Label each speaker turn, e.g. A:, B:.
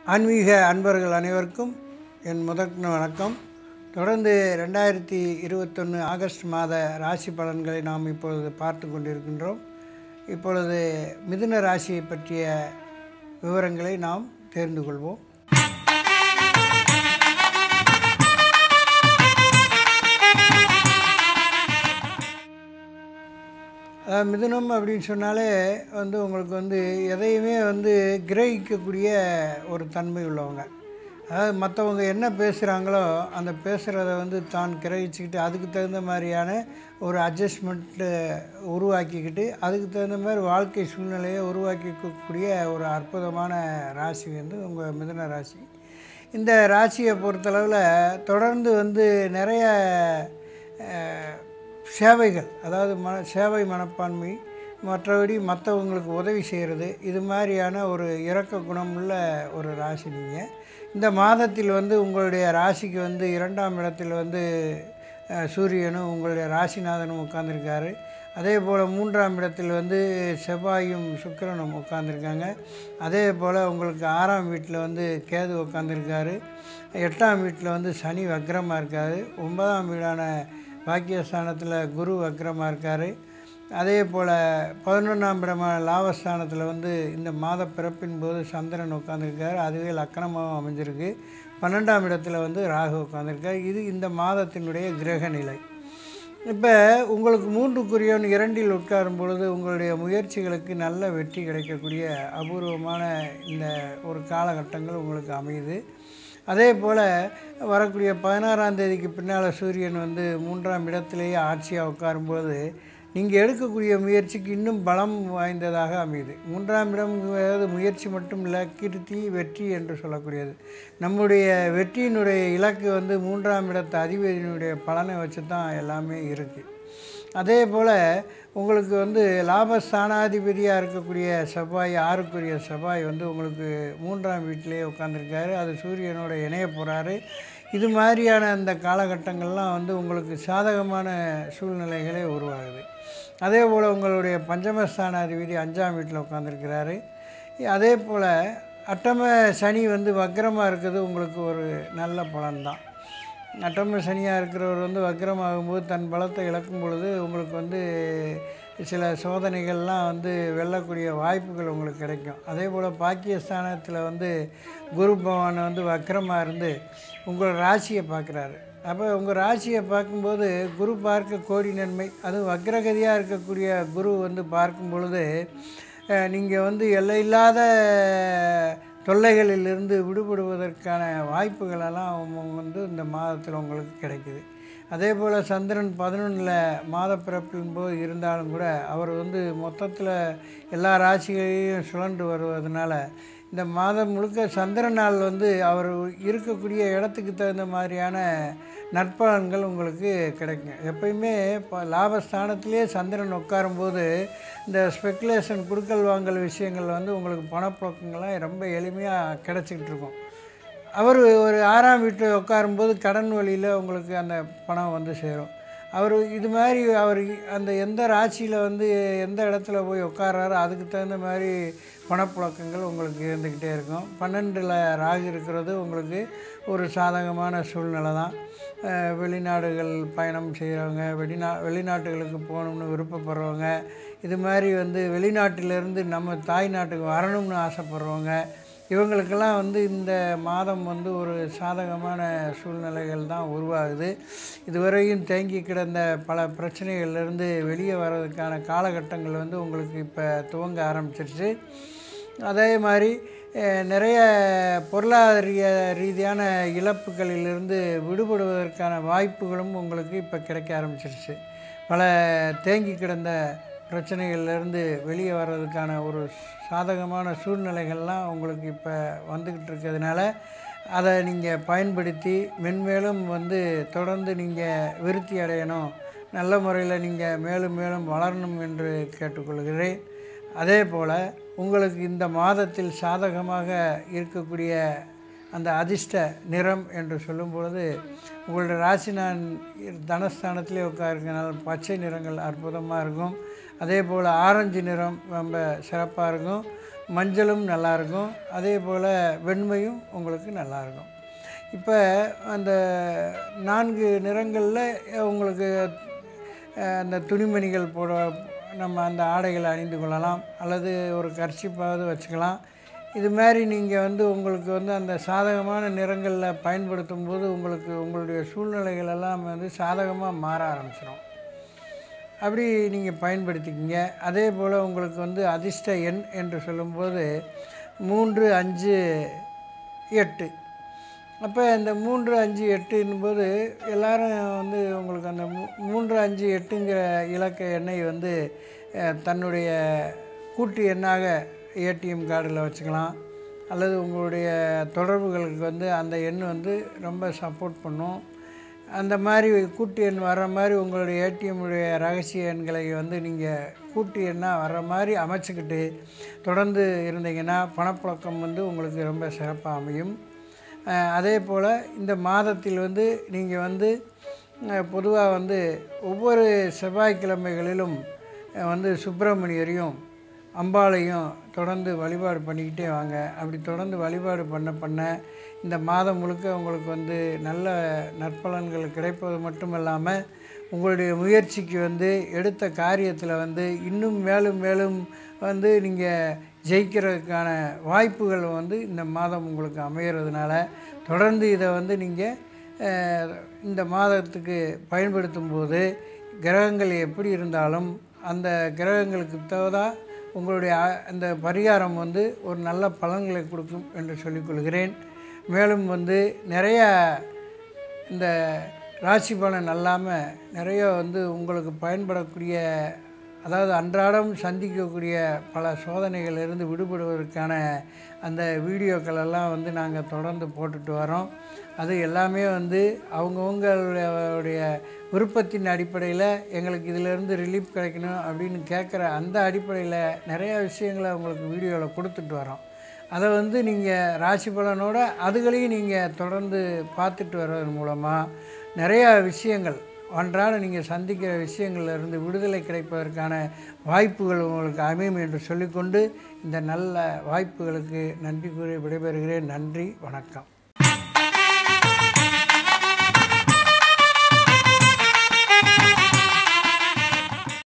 A: ஆன்மீக அன்பர்கள் அனைவருக்கும் என் முதற்க வணக்கம் தொடர்ந்து ரெண்டாயிரத்தி இருபத்தொன்று ஆகஸ்ட் மாத ராசி பலன்களை நாம் இப்பொழுது பார்த்து கொண்டிருக்கின்றோம் இப்பொழுது மிதுன ராசியை பற்றிய விவரங்களை நாம் தெரிந்து கொள்வோம் அதாவது மிதுனம் அப்படின்னு சொன்னாலே வந்து உங்களுக்கு வந்து எதையுமே வந்து கிரகிக்கக்கூடிய ஒரு தன்மை உள்ளவங்க அதாவது மற்றவங்க என்ன பேசுகிறாங்களோ அந்த பேசுகிறத வந்து தான் கிரகிச்சுக்கிட்டு அதுக்கு தகுந்த மாதிரியான ஒரு அட்ஜஸ்ட்மெண்ட்டு உருவாக்கிக்கிட்டு அதுக்கு தகுந்த மாதிரி வாழ்க்கை சூழ்நிலையை உருவாக்கிக்கக்கூடிய ஒரு அற்புதமான ராசி வந்து உங்கள் மிதுன ராசி இந்த ராசியை பொறுத்தளவில் தொடர்ந்து வந்து நிறைய அஹ், சேவைகள் அதாவது மன சேவை மனப்பான்மை மற்றபடி மற்றவங்களுக்கு உதவி செய்கிறது இது மாதிரியான ஒரு இரக்க குணமுள்ள ஒரு ராசி நீங்கள் இந்த மாதத்தில் வந்து உங்களுடைய ராசிக்கு வந்து இரண்டாம் இடத்தில் வந்து அஹ், சூரியனும் உங்களுடைய ராசிநாதனும் உட்கார்ந்திருக்காரு அதே போல் மூன்றாம் இடத்தில் வந்து செவ்வாயும் சுக்கிரனும் உட்காந்துருக்காங்க அதே போல் உங்களுக்கு ஆறாம் வீட்டில் வந்து கேது உட்காந்துருக்காரு எட்டாம் வீட்டில் வந்து சனி வக்ரமாக இருக்காரு ஒன்பதாம் வீடான பாக்கியஸ்தானத்தில் குரு வக்ரமாக இருக்கார் அதே போல் பதினொன்றாம் இடமான லாபஸ்தானத்தில் வந்து இந்த மாத பிறப்பின் போது சந்திரன் உட்காந்துருக்காரு அதுவே லக்கணமாகவும் அமைஞ்சிருக்கு பன்னெண்டாம் இடத்துல வந்து ராகு உட்காந்துருக்காரு இது இந்த மாதத்தினுடைய கிரக நிலை இப்போ உங்களுக்கு மூன்றுக்குரியவன் இரண்டில் உட்காரும் பொழுது உங்களுடைய முயற்சிகளுக்கு நல்ல வெற்றி கிடைக்கக்கூடிய அபூர்வமான இந்த ஒரு காலகட்டங்கள் உங்களுக்கு அமையுது அதே போல் வரக்கூடிய பதினாறாம் தேதிக்கு பின்னால் சூரியன் வந்து மூன்றாம் இடத்திலேயே ஆட்சியாக உட்காரும்போது நீங்கள் எடுக்கக்கூடிய முயற்சிக்கு இன்னும் பலம் வாய்ந்ததாக அமையுது மூன்றாம் இடம் அதாவது முயற்சி மட்டும் இல்லை கீர்த்தி வெற்றி என்று சொல்லக்கூடியது நம்முடைய வெற்றியினுடைய இலக்கு வந்து மூன்றாம் இடத்து அதிபதியினுடைய பலனை வச்சு தான் எல்லாமே இருக்குது அதே போல் உங்களுக்கு வந்து லாபஸ்தானாதிபதியாக இருக்கக்கூடிய செவ்வாய் ஆறுக்குரிய செவ்வாய் வந்து உங்களுக்கு மூன்றாம் வீட்டிலேயே உட்காந்துருக்காரு அது சூரியனோட இணைய போகிறாரு இது மாதிரியான அந்த காலகட்டங்கள்லாம் வந்து உங்களுக்கு சாதகமான சூழ்நிலைகளே உருவாகுது அதே போல் உங்களுடைய பஞ்சமஸ்தானாதிபதி அஞ்சாம் வீட்டில் உட்காந்துருக்கிறாரு அதே போல் அட்டம சனி வந்து வக்ரமாக இருக்கிறது உங்களுக்கு ஒரு நல்ல பலன்தான் அட்டம சனியாக இருக்கிறவர் வந்து வக்ரமாகும்போது தன் பலத்தை இழக்கும் பொழுது உங்களுக்கு வந்து சில சோதனைகள்லாம் வந்து வெல்லக்கூடிய வாய்ப்புகள் உங்களுக்கு கிடைக்கும் அதே போல் பாக்கியஸ்தானத்தில் வந்து குரு பகவான் வந்து வக்ரமாக இருந்து உங்கள் ராசியை பார்க்குறாரு அப்போ உங்கள் ராசியை பார்க்கும்போது குரு பார்க்க கோடி நன்மை அதுவும் வக்ரகதியாக இருக்கக்கூடிய குரு வந்து பார்க்கும் பொழுது நீங்கள் வந்து எல்லையில்லாத தொல்லைகளிலிருந்து விடுபடுவதற்கான வாய்ப்புகளெல்லாம் உங்க- வந்து இந்த மாதத்தில் உங்களுக்கு கிடைக்குது அதே போல் சந்திரன் பதினொன்றில் மாத பிறப்பின் போது இருந்தாலும் கூட அவர் வந்து மொத்தத்தில் எல்லா ராசிகளையும் சுழன்று வருவதனால இந்த மாதம் முழுக்க சந்திரன் நாள் வந்து அவர் இருக்கக்கூடிய இடத்துக்கு தகுந்த மாதிரியான நற்பலன்கள் உங்களுக்கு கிடைக்கும் எப்பயுமே இப்போ லாபஸ்தானத்திலே சந்திரன் உட்காரும்போது இந்த ஸ்பெக்குலேஷன் குடுக்கல் வாங்கல் விஷயங்கள் வந்து உங்களுக்கு பணப்புழக்கங்கள்லாம் ரொம்ப எளிமையாக கிடச்சிக்கிட்டு இருக்கும் அவர் ஒரு ஆறாம் வீட்டில் உட்காரும்போது கடன் வழியில் உங்களுக்கு அந்த பணம் வந்து சேரும் அவர் இது மாதிரி அவர் அந்த எந்த ராசியில் வந்து எந்த இடத்துல போய் உட்காராரோ அதுக்கு தகுந்த மாதிரி பணப்புழக்கங்கள் உங்களுக்கு இருந்துக்கிட்டே இருக்கும் பன்னெண்டில் ராகு இருக்கிறது உங்களுக்கு ஒரு சாதகமான சூழ்நிலை தான் அஹ் வெளிநாடுகள் பயணம் செய்கிறவங்க வெளிநா வெளிநாட்டுகளுக்கு போகணும்னு விருப்பப்படுறவங்க இது மாதிரி வந்து வெளிநாட்டிலேருந்து நம்ம தாய் நாட்டுக்கு வரணும்னு ஆசைப்படுறவங்க இவங்களுக்கெல்லாம் வந்து இந்த மாதம் வந்து ஒரு சாதகமான சூழ்நிலைகள் தான் உருவாகுது இதுவரையும் தேங்கி கிடந்த பல பிரச்சனைகள்லேருந்து வெளியே வர்றதுக்கான காலகட்டங்கள் வந்து உங்களுக்கு இப்போ துவங்க ஆரம்பிச்சிருச்சு அதே மாதிரி அஹ், நிறைய பொருளாதார ரீதியான இழப்புகளிலிருந்து விடுபடுவதற்கான வாய்ப்புகளும் உங்களுக்கு இப்போ கிடைக்க ஆரம்பிச்சிருச்சு பல தேங்கி கிடந்த பிரச்சனைகள்லேருந்து வெளியே வர்றதுக்கான ஒரு சாதகமான சூழ்நிலைகள்லாம் உங்களுக்கு இப்போ வந்துக்கிட்டு இருக்கிறதுனால அதை நீங்கள் பயன்படுத்தி மென்மேலும் வந்து தொடர்ந்து நீங்கள் விருத்தி அடையணும் நல்ல முறையில் நீங்கள் மேலும் மேலும் வளரணும் என்று கேட்டுக்கொள்கிறேன் அதே போல் உங்களுக்கு இந்த மாதத்தில் சாதகமாக இருக்கக்கூடிய அந்த அதிர்ஷ்ட நிறம் என்று சொல்லும் பொழுது உங்களுடைய ராசி நான் தனஸ்தானத்திலே உட்காருக்கனால பச்சை நிறங்கள் அற்புதமாக இருக்கும் அதே போல் ஆரஞ்சு நிறம் ரொம்ப சிறப்பாக இருக்கும் மஞ்சளும் நல்லாயிருக்கும் அதே போல் வெண்மையும் உங்களுக்கு நல்லாயிருக்கும் இப்போ அந்த நான்கு நிறங்களில் உங்களுக்கு அஹ், அந்த துணிமணிகள் போட நம்ம அந்த ஆடைகளை அணிந்து கொள்ளலாம் அல்லது ஒரு கர்ச்சிப்பாவது வச்சுக்கலாம் இது மாதிரி நீங்கள் வந்து உங்களுக்கு வந்து அந்த சாதகமான நிறங்களில் பயன்படுத்தும் போது உங்களுக்கு உங்களுடைய சூழ்நிலைகள் எல்லாம் வந்து சாதகமாக மாற ஆரம்பிச்சிடும் அப்படி நீங்கள் பயன்படுத்திக்கிங்க அதே போல் உங்களுக்கு வந்து அதிர்ஷ்ட எண் என்று சொல்லும்போது மூன்று அஞ்சு எட்டு அப்போ இந்த மூன்று அஞ்சு எட்டுன்னும் போது எல்லாரும் வந்து உங்களுக்கு அந்த மூ மூன்று அஞ்சு எட்டுங்கிற இலக்க எண்ணை வந்து அஹ், தன்னுடைய கூட்டு எண்ணாக ஏடிஎம் கார்டில் வச்சுக்கலாம் அல்லது உங்களுடைய தொடர்புகளுக்கு வந்து அந்த எண் வந்து ரொம்ப சப்போர்ட் பண்ணும் அந்த மாதிரி கூட்டு எண் வர்ற மாதிரி உங்களுடைய ஏடிஎம்முடைய ரகசிய எண்களை வந்து நீங்கள் கூட்டு எண்ணாக வர்ற மாதிரி அமைச்சுக்கிட்டு தொடர்ந்து இருந்தீங்கன்னா பணப்புழக்கம் வந்து உங்களுக்கு ரொம்ப சிறப்பாக அமையும் அஹ் அதே போல் இந்த மாதத்தில் வந்து நீங்கள் வந்து பொதுவாக வந்து ஒவ்வொரு செவ்வாய்க்கிழமைகளிலும் அஹ் வந்து சுப்பிரமணியரையும் அம்பாளையும் தொடர்ந்து வழிபாடு பண்ணிக்கிட்டே வாங்க அப்படி தொடர்ந்து வழிபாடு பண்ண பண்ண இந்த மாதம் முழுக்க உங்களுக்கு வந்து நல்ல நற்பலன்கள் கிடைப்பது மட்டும் இல்லாமல் உங்களுடைய முயற்சிக்கு வந்து எடுத்த காரியத்தில் வந்து இன்னும் மேலும் மேலும் வந்து நீங்கள் ஜெயிக்கிறதுக்கான வாய்ப்புகள் வந்து இந்த மாதம் உங்களுக்கு அமைகிறதுனால தொடர்ந்து இதை வந்து நீங்கள் இந்த மாதத்துக்கு பயன்படுத்தும் போது கிரகங்கள் எப்படி இருந்தாலும் அந்த கிரகங்களுக்கு தகுதா உங்களுடைய அ- அந்த பரிகாரம் வந்து ஒரு நல்ல பலன்களை கொடுக்கும் என்று சொல்லிக்கொள்கிறேன் மேலும் வந்து நிறைய இந்த ராசி பலன் அல்லாமல் நிறைய வந்து உங்களுக்கு பயன்படக்கூடிய அதாவது அன்றாடம் சந்திக்கக்கூடிய பல சோதனைகளிலிருந்து விடுபடுவதற்கான அந்த வீடியோக்கள் எல்லாம் வந்து நாங்கள் தொடர்ந்து போட்டுட்டு வரோம் அது எல்லாமே வந்து அவங்கவுங்களுடைய விருப்பத்தின் அடிப்படையில் எங்களுக்கு இதிலேருந்து ரிலீஃப் கிடைக்கணும் அப்படின்னு கேட்குற அந்த அடிப்படையில் நிறையா விஷயங்களை உங்களுக்கு வீடியோவில் கொடுத்துட்டு வரோம் அதை வந்து நீங்கள் ராசி பலனோட அதுகளையும் நீங்கள் தொடர்ந்து பார்த்துட்டு வர்றதன் மூலமாக நிறையா விஷயங்கள் அன்றாட நீங்கள் சந்திக்கிற விஷயங்கள்ல இருந்து விடுதலை கிடைப்பதற்கான வாய்ப்புகள் உங்களுக்கு அமையும் என்று சொல்லிக்கொண்டு இந்த நல்ல வாய்ப்புகளுக்கு நன்றி கூறி விடைபெறுகிறேன் நன்றி வணக்கம்